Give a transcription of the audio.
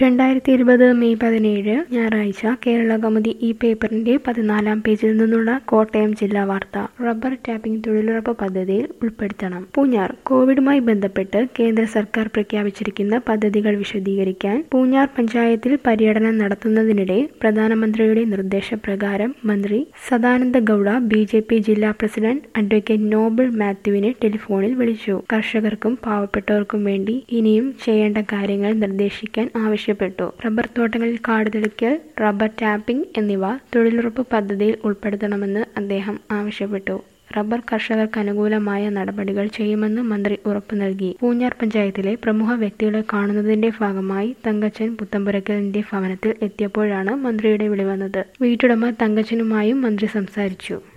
രണ്ടായിരത്തി ഇരുപത് മെയ് പതിനേഴ് ഞായറാഴ്ച കേരള കൗമുദി ഈ പേപ്പറിന്റെ പതിനാലാം പേജിൽ നിന്നുള്ള കോട്ടയം ജില്ലാ വാർത്ത റബ്ബർ ടാപ്പിംഗ് തൊഴിലുറപ്പ് പദ്ധതിയിൽ ഉൾപ്പെടുത്തണം പൂഞ്ഞാർ കോവിഡുമായി ബന്ധപ്പെട്ട് കേന്ദ്ര സർക്കാർ പ്രഖ്യാപിച്ചിരിക്കുന്ന പദ്ധതികൾ വിശദീകരിക്കാൻ പൂഞ്ഞാർ പഞ്ചായത്തിൽ പര്യടനം നടത്തുന്നതിനിടെ പ്രധാനമന്ത്രിയുടെ നിർദ്ദേശപ്രകാരം മന്ത്രി Sadananda Gowda B J P ജില്ലാ പ്രസിഡന്റ് അഡ്വക്കേറ്റ് നോബിൾ മാത്യുവിനെ ടെലിഫോണിൽ വിളിച്ചു കർഷകർക്കും പാവപ്പെട്ടവർക്കും വേണ്ടി ഇനിയും ചെയ്യേണ്ട കാര്യങ്ങൾ നിർദ്ദേശിക്കാൻ ആവശ്യപ്പെട്ടു റബ്ബർ തോട്ടങ്ങളിൽ കാട് തെളിക്കൽ റബ്ബർ ടാപ്പിംഗ് എന്നിവ തൊഴിലുറപ്പ് പദ്ധതിയിൽ ഉൾപ്പെടുത്തണമെന്ന് അദ്ദേഹം ആവശ്യപ്പെട്ടു റബ്ബർ കർഷകർക്ക് അനുകൂലമായ നടപടികൾ ചെയ്യുമെന്ന് മന്ത്രി ഉറപ്പു നൽകി പൂഞ്ഞാർ പഞ്ചായത്തിലെ പ്രമുഖ വ്യക്തികളെ കാണുന്നതിന്റെ ഭാഗമായി തങ്കച്ചൻ പുത്തമ്പുരക്കലിന്റെ ഭവനത്തിൽ എത്തിയപ്പോഴാണ് മന്ത്രിയുടെ വിളി വന്നത് വീട്ടുടമ തങ്കച്ചനുമായും മന്ത്രി സംസാരിച്ചു